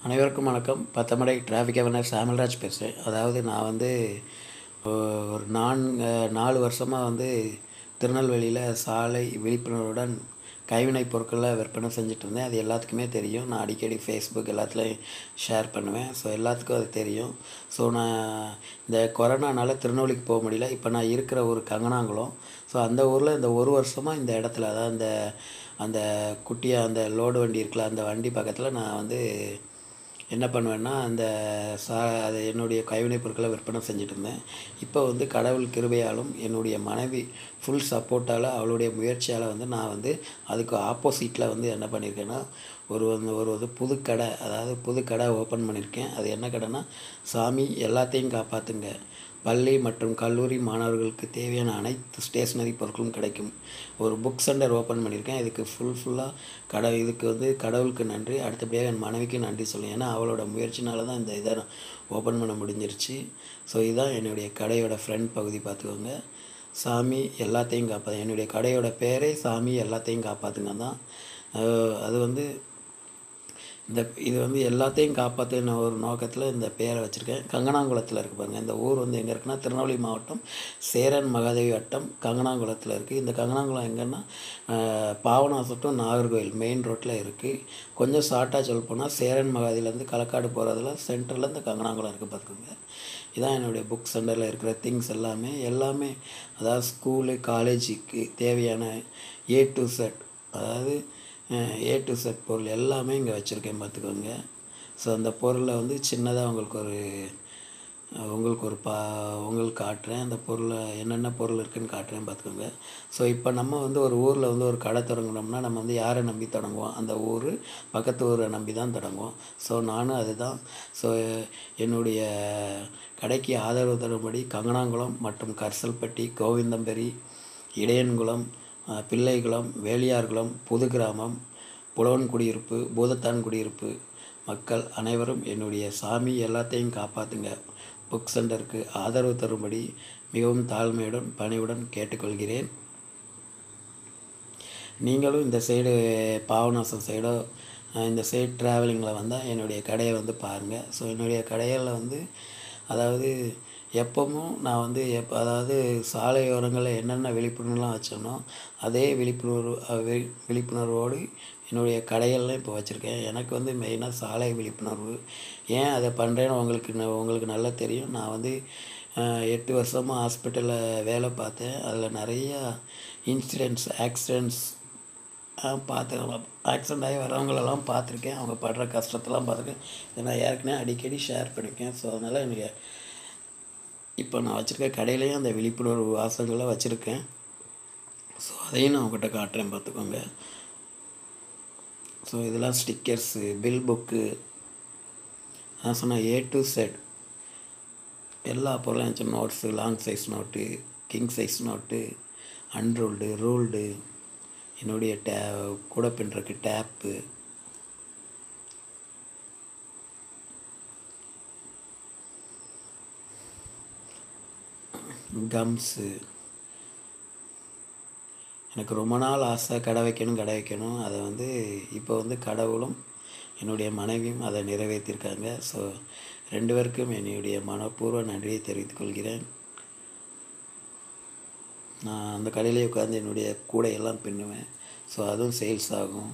அனைவருக்கும் வணக்கம் Pathamadai traffic governor சாமல்ராஜ் பேசுகிறேன் அதாவது நான் வந்து ஒரு நான் நாலு வருஷமாக வந்து திருநெல்வேலியில் சாலை விழிப்புணர்வுடன் கைவினைப் பொருட்களை விற்பனை செஞ்சுட்டு இருந்தேன் அது எல்லாத்துக்குமே தெரியும் நான் அடிக்கடி ஃபேஸ்புக் எல்லாத்துலேயும் ஷேர் பண்ணுவேன் ஸோ எல்லாத்துக்கும் அது தெரியும் ஸோ நான் இந்த கொரோனானால திருநெல்வேலிக்கு போக முடியல இப்போ நான் இருக்கிற ஊர் கங்கனாங்குளம் ஸோ அந்த ஊரில் இந்த ஒரு வருஷமாக இந்த இடத்துல அதாவது அந்த அந்த குட்டியாக அந்த லோடு வண்டி இருக்குல்ல அந்த வண்டி பக்கத்தில் நான் வந்து என்ன பண்ணுவேன்னா அந்த சா அது என்னுடைய கைவினைப் பொருட்களை விற்பனை செஞ்சுட்டு இருந்தேன் இப்போ வந்து கடவுள் கிருபையாலும் என்னுடைய மனைவி ஃபுல் சப்போர்ட்டால் அவளுடைய முயற்சியால் வந்து நான் வந்து அதுக்கு ஆப்போசிட்டில் வந்து என்ன பண்ணியிருக்கேன்னா ஒரு வந்து ஒரு வந்து புது கடை அதாவது புது கடை ஓப்பன் பண்ணியிருக்கேன் அது என்ன கடைன்னா சாமி எல்லாத்தையும் காப்பாற்றுங்க பள்ளி மற்றும் கல்லூரி மாணவர்களுக்கு தேவையான அனைத்து ஸ்டேஷ்னரி பொருட்களும் கிடைக்கும் ஒரு புக் சென்டர் ஓப்பன் பண்ணியிருக்கேன் இதுக்கு ஃபுல் ஃபுல்லாக கடை இதுக்கு வந்து கடவுளுக்கு நன்றி அடுத்தபடியாக என் மனைவிக்கு நன்றி சொல்லுவேன் ஏன்னா அவளோட முயற்சினால தான் இந்த இதை ஓப்பன் பண்ண முடிஞ்சிருச்சு ஸோ இதுதான் என்னுடைய கடையோட ஃப்ரண்ட் பகுதி பார்த்துக்கோங்க சாமி எல்லாத்தையும் காப்பாற்று என்னுடைய கடையோட பேரே சாமி எல்லாத்தையும் காப்பாற்றுங்க தான் அது வந்து இந்த இது வந்து எல்லாத்தையும் காப்பாற்றின ஒரு நோக்கத்தில் இந்த பேரை வச்சுருக்கேன் கங்கனாங்குளத்தில் இருக்குது பாருங்கள் இந்த ஊர் வந்து எங்கே இருக்குன்னா திருநெல்வேலி மாவட்டம் சேரன் மகாதேவி வட்டம் கங்கனாங்குளத்தில் இருக்குது இந்த கங்கனாங்குளம் எங்கன்னா பாவனாசட்டம் நாகர்கோவில் மெயின் ரோட்டில் இருக்குது கொஞ்சம் ஷார்ட்டாக சொல்ல போனால் சேரன் மகாதிலேருந்து களக்காடு போகிறதுல சென்டரில் இந்த கங்கனாங்குளம் இருக்குது பார்த்துக்கோங்க இதான் என்னுடைய புக் சென்டரில் இருக்கிற திங்ஸ் எல்லாமே எல்லாமே அதாவது ஸ்கூலு காலேஜுக்கு தேவையான ஏ டு செட் அதாவது ஏ டு செட் பொருள் எல்லாமே இங்கே வச்சுருக்கேன் பார்த்துக்கோங்க ஸோ அந்த பொருளை வந்து சின்னதாக உங்களுக்கு ஒரு உங்களுக்கு ஒரு பா உங்களுக்கு காட்டுறேன் அந்த பொருளை என்னென்ன பொருள் இருக்குதுன்னு காட்டுறேன் பார்த்துக்கோங்க ஸோ இப்போ நம்ம வந்து ஒரு ஊரில் வந்து ஒரு கடை தொடங்கினோம்னா நம்ம வந்து யாரை நம்பி தொடங்குவோம் அந்த ஊர் பக்கத்து ஊரை நம்பி தான் தொடங்குவோம் ஸோ நானும் அதுதான் ஸோ என்னுடைய கடைக்கு ஆதரவு தரும்படி கங்கனாங்குளம் மற்றும் கரிசல்பட்டி கோவிந்தம்பேரி இடையன்குளம் பிள்ளைகுளம் வேலியார்குளம் புது கிராமம் புலவன் குடியிருப்பு பூதத்தான் குடியிருப்பு மக்கள் அனைவரும் என்னுடைய சாமி எல்லாத்தையும் காப்பாற்றுங்க புக் சென்டருக்கு ஆதரவு தரும்படி மிகவும் தாழ்மையுடன் பணிவுடன் கேட்டுக்கொள்கிறேன் நீங்களும் இந்த சைடு பாவநாசம் சைடோ இந்த சைடு ட்ராவலிங்கில் வந்தால் என்னுடைய கடையை வந்து பாருங்கள் ஸோ என்னுடைய கடையில் வந்து அதாவது எப்பவும் நான் வந்து எப் அதாவது சாலையோரங்களில் என்னென்ன விழிப்புணர்வுலாம் வச்சோனோ அதே விழிப்புணர்வு விழிப்புணர்வோடு என்னுடைய கடைகள்லாம் இப்போ வச்சுருக்கேன் எனக்கு வந்து மெயினாக சாலை விழிப்புணர்வு ஏன் அதை பண்ணுறேன்னு உங்களுக்கு உங்களுக்கு நல்லா தெரியும் நான் வந்து எட்டு வருஷமாக ஹாஸ்பிட்டலில் வேலை பார்த்தேன் அதில் நிறையா இன்சிடென்ட்ஸ் ஆக்சிடெண்ட்ஸ் பார்த்துக்கலாம் ஆக்சிடெண்ட் ஆகி வரவங்களெல்லாம் பார்த்துருக்கேன் அவங்க படுற கஷ்டத்தெல்லாம் பார்த்துருக்கேன் இதை நான் ஏற்கனவே அடிக்கடி ஷேர் பண்ணியிருக்கேன் ஸோ அதனால் எனக்கு இப்போ நான் வச்சுருக்க கடையிலையும் அந்த விழிப்புணர்வு வாசங்களை வச்சுருக்கேன் ஸோ அதையும் நான் உங்கள்கிட்ட காட்டுறேன் பார்த்துக்கோங்க ஸோ இதெல்லாம் ஸ்டிக்கர்ஸு பில் புக்கு நான் சொன்ன ஏ டு செட் எல்லா பொருளும் வச்சு notes long size note king size note unruled ruled என்னுடைய டே கூட பின்னுறக்கு டேப்பு கம்ஸு எனக்கு ரொம்ப நாள் ஆசை கடை வைக்கணும் கடை வைக்கணும் அதை வந்து இப்போ வந்து கடவுளும் என்னுடைய மனைவியும் அதை நிறைவேற்றியிருக்காங்க ஸோ ரெண்டு பேருக்கும் என்னுடைய மனப்பூர்வ நன்றியை தெரிவித்துக் கொள்கிறேன் நான் அந்த கடையிலே உட்காந்து என்னுடைய கூடையெல்லாம் பின்னுவேன் ஸோ அதுவும் சேல்ஸ் ஆகும்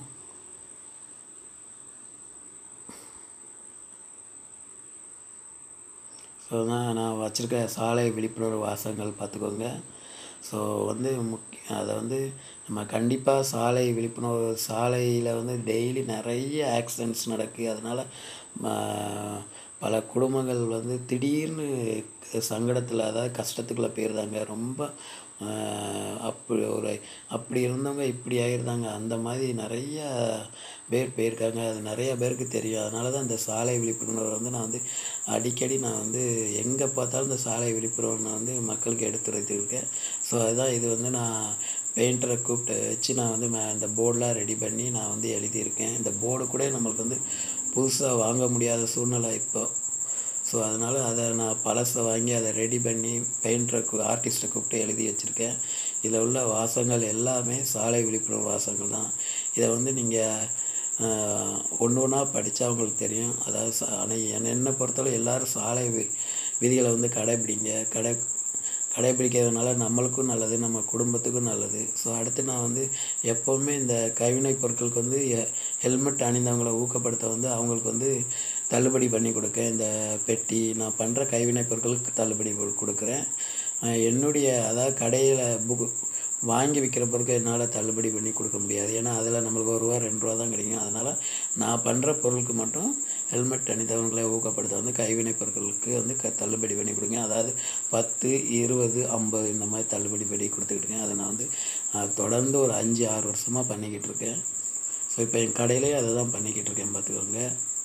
ஸோ தான் நான் வச்சுருக்க சாலை விழிப்புணர்வு வாசகங்கள் பார்த்துக்கோங்க ஸோ வந்து முக்கிய அதை வந்து நம்ம கண்டிப்பாக சாலை விழிப்புணர்வு சாலையில் வந்து டெய்லி நிறைய ஆக்சிடெண்ட்ஸ் நடக்குது அதனால் பல குடும்பங்கள் வந்து திடீர்னு சங்கடத்தில் அதாவது கஷ்டத்துக்குள்ளே போயிருந்தாங்க ரொம்ப அப்படி ஒரு அப்படி இருந்தவங்க இப்படி ஆகிருந்தாங்க அந்த மாதிரி நிறையா பேர் போயிருக்காங்க அது நிறையா பேருக்கு தெரியும் அதனால தான் இந்த சாலை விழிப்புணர்வு வந்து நான் வந்து அடிக்கடி நான் வந்து எங்கே பார்த்தாலும் இந்த சாலை விழிப்புணர்வு நான் வந்து மக்களுக்கு எடுத்துரைத்திருக்கேன் ஸோ அதுதான் இது வந்து நான் பெயிண்டரை கூப்பிட்டு வச்சு நான் வந்து இந்த போர்டெலாம் ரெடி பண்ணி நான் வந்து எழுதியிருக்கேன் இந்த போர்டு கூட நம்மளுக்கு வந்து புதுசாக வாங்க முடியாத சூழ்நிலை இப்போ ஸோ அதனால் அதை நான் பழசை வாங்கி அதை ரெடி பண்ணி பெயிண்டரை ஆர்டிஸ்ட்டை கூப்பிட்டு எழுதி வச்சுருக்கேன் இதில் உள்ள வாசங்கள் எல்லாமே சாலை விழிப்புணர்வு வாசங்கள் தான் இதை வந்து நீங்கள் ஒன்று ஒன்றா படித்தா அவங்களுக்கு தெரியும் அதாவது ச ஆனால் என்னை என்னை பொறுத்தளவு எல்லோரும் சாலை வி விதிகளை வந்து கடைப்பிடிங்க கடை கடைப்பிடிக்கிறதுனால நம்மளுக்கும் நல்லது நம்ம குடும்பத்துக்கும் நல்லது ஸோ அடுத்து நான் வந்து எப்போவுமே இந்த கைவினைப் பொருட்களுக்கு வந்து ஹெ- ஹெல்மெட் அணிந்தவங்களை ஊக்கப்படுத்த வந்து அவங்களுக்கு வந்து தள்ளுபடி பண்ணி கொடுக்க இந்த பெட்டி நான் பண்ணுற கைவினைப் பொருட்களுக்கு தள்ளுபடி கொடு- கொடுக்குறேன் அஹ் என்னுடைய அதாவது கடையில் புக்கு வாங்கி விற்கிற பொருட்கள் என்னால் தள்ளுபடி பண்ணி கொடுக்க முடியாது ஏன்னா அதில் நம்மளுக்கு ஒரு ரூபா ரெண்டு ரூபா தான் கிடைக்கும் அதனால் நான் பண்ணுற பொருளுக்கு மட்டும் ஹெல்மெட் அணிந்தவங்களை ஊக்கப்படுத்த வந்து கைவினைப் பொருட்களுக்கு வந்து க தள்ளுபடி பண்ணி கொடுங்க அதாவது பத்து இருபது ஐம்பது இந்த மாதிரி தள்ளுபடி பண்ணி கொடுத்துக்கிட்டு இருக்கேன் அதை நான் வந்து அஹ், தொடர்ந்து ஒரு அஞ்சு ஆறு வருஷமாக பண்ணிக்கிட்டு இருக்கேன் ஸோ இப்போ என் கடையிலே அதை தான் பண்ணிக்கிட்டு இருக்கேன் பார்த்துக்கோங்க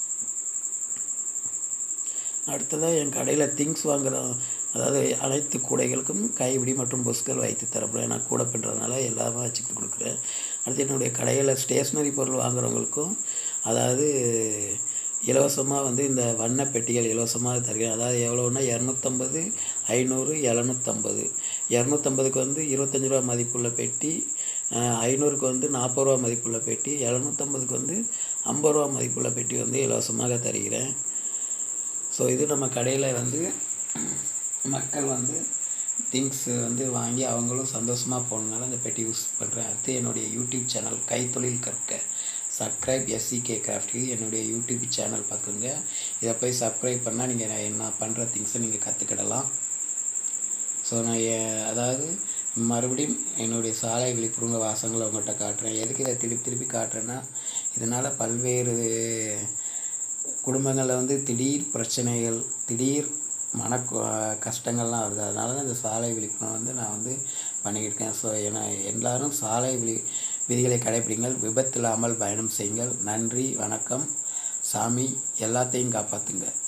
அடுத்ததாக என் கடையில் திங்ஸ் வாங்குற அதாவது அனைத்து கூடைகளுக்கும் கைவிடி மற்றும் புஸ்கள் வைத்து தரப்படும் நான் கூட பண்ணுறதுனால எல்லாமே வச்சுக்கிட்டு கொடுக்குறேன் அடுத்து என்னுடைய கடையில் ஸ்டேஷ்னரி பொருள் வாங்குறவங்களுக்கும் அதாவது இலவசமாக வந்து இந்த வண்ண பெட்டிகள் இலவசமாக தருகிறேன் அதாவது எவ்வளோன்னா இரநூத்தம்பது ஐநூறு எழுநூத்தம்பது இரநூத்தம்பதுக்கு வந்து இருபத்தஞ்சி ரூபா மதிப்புள்ள பெட்டி அஹ், ஐநூறுக்கு வந்து நாற்பது ரூபா மதிப்புள்ள பெட்டி எழுநூத்தம்பதுக்கு வந்து ஐம்பது ரூபா மதிப்புள்ள பெட்டி வந்து இலவசமாக தருகிறேன் ஸோ இது நம்ம கடையில் வந்து மக்கள் வந்து திங்ஸ் வந்து வாங்கி அவங்களும் சந்தோஷமாக போனதுனால இந்த பெட்டி யூஸ் பண்ணுறேன் அடுத்து என்னுடைய யூடியூப் சேனல் கைத்தொழில் கற்க சப்ஸ்கிரைப் எஸ்சிகே கிராஃப்ட் என்னுடைய யூடியூப் சேனல் பார்க்குங்க இதை போய் சப்ஸ்கிரைப் பண்ணால் நீங்கள் நான் பண்ணுற திங்ஸை நீங்கள் கற்றுக்கிடலாம் ஸோ நான் எ- அதாவது மறுபடியும் என்னுடைய சாலை விழிப்புணர்வு வாசங்களை உங்கள்கிட்ட காட்டுறேன் எதுக்கு இதை திருப்பி திருப்பி காட்டுறேன்னா இதனால் பல்வேறு குடும்பங்களில் வந்து திடீர் பிரச்சனைகள் திடீர் மன கு- கஷ்டங்கள்லாம் வருது அதனால தான் இந்த சாலை விழிப்புணர்வு வந்து நான் வந்து பண்ணிக்கிட்டு இருக்கேன் ஸோ ஏன்னா எல்லாரும் சாலை விழி விதிகளை கடைப்பிடிங்கள் விபத்து இல்லாமல் பயணம் செய்யுங்கள் நன்றி வணக்கம் சாமி எல்லாத்தையும் காப்பாற்றுங்க